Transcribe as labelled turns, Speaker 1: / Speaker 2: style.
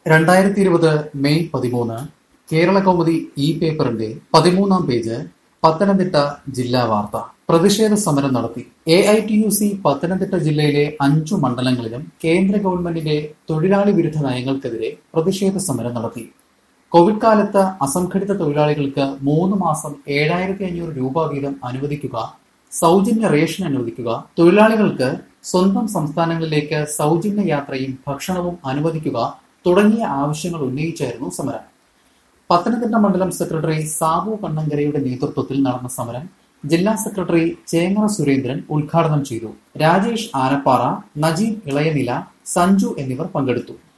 Speaker 1: രണ്ടായിരത്തി ഇരുപത് മെയ് പതിമൂന്ന് കേരള കൗമുദി ഇ പേപ്പറിന്റെ പതിമൂന്നാം പേജ് പത്തനംതിട്ട ജില്ലാ വാർത്ത പ്രതിഷേധ സമരം നടത്തി A I T U C Pathanamthitta ജില്ലയിലെ അഞ്ചു മണ്ഡലങ്ങളിലും കേന്ദ്ര ഗവൺമെന്റിന്റെ തൊഴിലാളി വിരുദ്ധ നയങ്ങൾക്കെതിരെ പ്രതിഷേധ സമരം നടത്തി കോവിഡ് കാലത്ത് അസംഘടിത തൊഴിലാളികൾക്ക് മൂന്ന് മാസം ഏഴായിരത്തി അഞ്ഞൂറ് രൂപ വീതം അനുവദിക്കുക സൗജന്യ റേഷൻ അനുവദിക്കുക തൊഴിലാളികൾക്ക് സ്വന്തം സംസ്ഥാനങ്ങളിലേക്ക് സൗജന്യ യാത്രയും ഭക്ഷണവും അനുവദിക്കുക തുടങ്ങിയ ആവശ്യങ്ങൾ ഉന്നയിച്ചായിരുന്നു സമരം പത്തനംതിട്ട മണ്ഡലം സെക്രട്ടറി സാബു കണ്ണങ്കരയുടെ നേതൃത്വത്തിൽ നടന്ന സമരം ജില്ലാ സെക്രട്ടറി ചേങ്ങറ സുരേന്ദ്രൻ ഉദ്ഘാടനം ചെയ്തു രാജേഷ് ആനപ്പാറ നജീബ് ഇളയനില സഞ്ജു എന്നിവർ പങ്കെടുത്തു